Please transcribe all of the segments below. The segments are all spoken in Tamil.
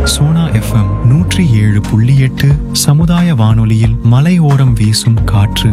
சோனா எஃப்எம் நூற்றி ஏழு புள்ளி எட்டு சமுதாய வானொலியில் மலையோரம் வீசும் காற்று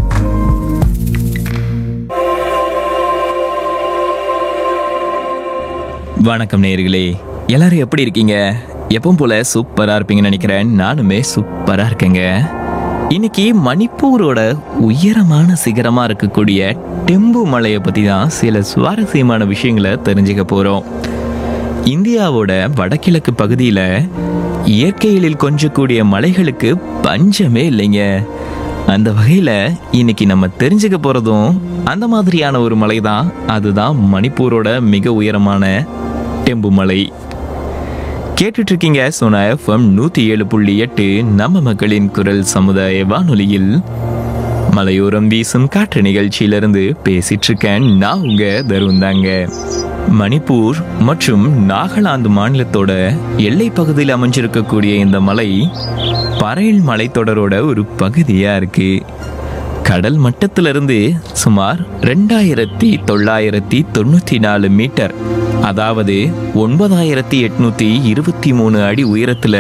வணக்கம் நேயர்களே எல்லாரும் எப்படி இருக்கீங்க எப்பவும் போல சூப்பரா இருப்பீங்கன்னு நினைக்கிறேன் நானுமே சூப்பரா இருக்கேங்க இன்னைக்கு மணிப்பூரோட உயரமான சிகரமா இருக்கக்கூடிய டெம்பு மலையை பத்தி தான் சில சுவாரஸ்யமான விஷயங்களை தெரிஞ்சுக்க போறோம் இந்தியாவோட வடகிழக்கு பகுதியில் இயற்கையில் கொஞ்சக்கூடிய மலைகளுக்கு பஞ்சமே இல்லைங்க அந்த வகையில் இன்னைக்கு நம்ம தெரிஞ்சுக்க போகிறதும் அந்த மாதிரியான ஒரு மலை தான் அதுதான் மணிப்பூரோட மிக உயரமான டெம்பு மலை கேட்டுட்டு இருக்கீங்க சோனா எஃப்எம் நூற்றி ஏழு புள்ளி எட்டு நம்ம மக்களின் குரல் சமுதாய வானொலியில் மலையோரம் வீசும் காற்று நிகழ்ச்சியிலிருந்து பேசிட்டு இருக்கேன் நான் உங்க தருண் தாங்க மணிப்பூர் மற்றும் நாகாலாந்து மாநிலத்தோட எல்லை பகுதியில் அமைஞ்சிருக்கக்கூடிய இந்த மலை பறையல் மலைத்தொடரோட ஒரு பகுதியா இருக்கு கடல் மட்டத்திலிருந்து சுமார் ரெண்டாயிரத்தி தொள்ளாயிரத்தி தொண்ணூத்தி நாலு மீட்டர் அதாவது ஒன்பதாயிரத்தி எட்நூத்தி இருபத்தி மூணு அடி உயரத்துல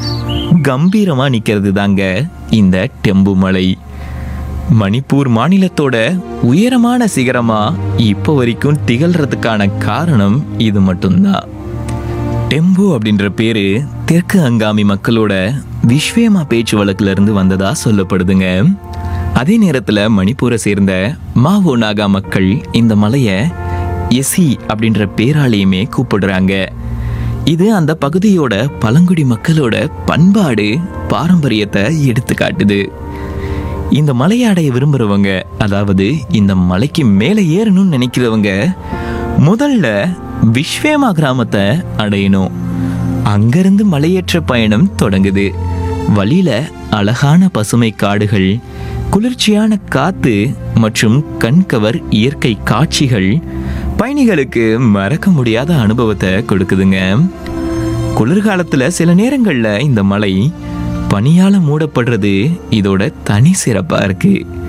கம்பீரமா நிக்கிறது தாங்க இந்த டெம்பு மலை மணிப்பூர் மாநிலத்தோட உயரமான சிகரமா இப்போ வரைக்கும் திகழ்றதுக்கான காரணம் இது மட்டும்தான் டெம்பு அப்படின்ற பேரு தெற்கு அங்காமி மக்களோட விஸ்வேமா பேச்சு வழக்குல இருந்து வந்ததா சொல்லப்படுதுங்க அதே நேரத்துல மணிப்பூரை சேர்ந்த மாவோ நாகா மக்கள் இந்த மலையை எசி அப்படின்ற பேராலையுமே கூப்பிடுறாங்க இது அந்த பகுதியோட பழங்குடி மக்களோட பண்பாடு பாரம்பரியத்தை எடுத்து காட்டுது இந்த மலையை அடைய விரும்புறவங்க அதாவது இந்த மலைக்கு மேலே ஏறணும்னு நினைக்கிறவங்க முதல்ல விஸ்வேமா கிராமத்தை அடையணும் அங்கிருந்து மலையேற்ற பயணம் தொடங்குது வழியில அழகான பசுமை காடுகள் குளிர்ச்சியான காத்து மற்றும் கண்கவர் இயற்கை காட்சிகள் பயணிகளுக்கு மறக்க முடியாத அனுபவத்தை கொடுக்குதுங்க குளிர்காலத்துல சில நேரங்கள்ல இந்த மலை பனியால மூடப்படுறது இதோட தனி சிறப்பா இருக்கு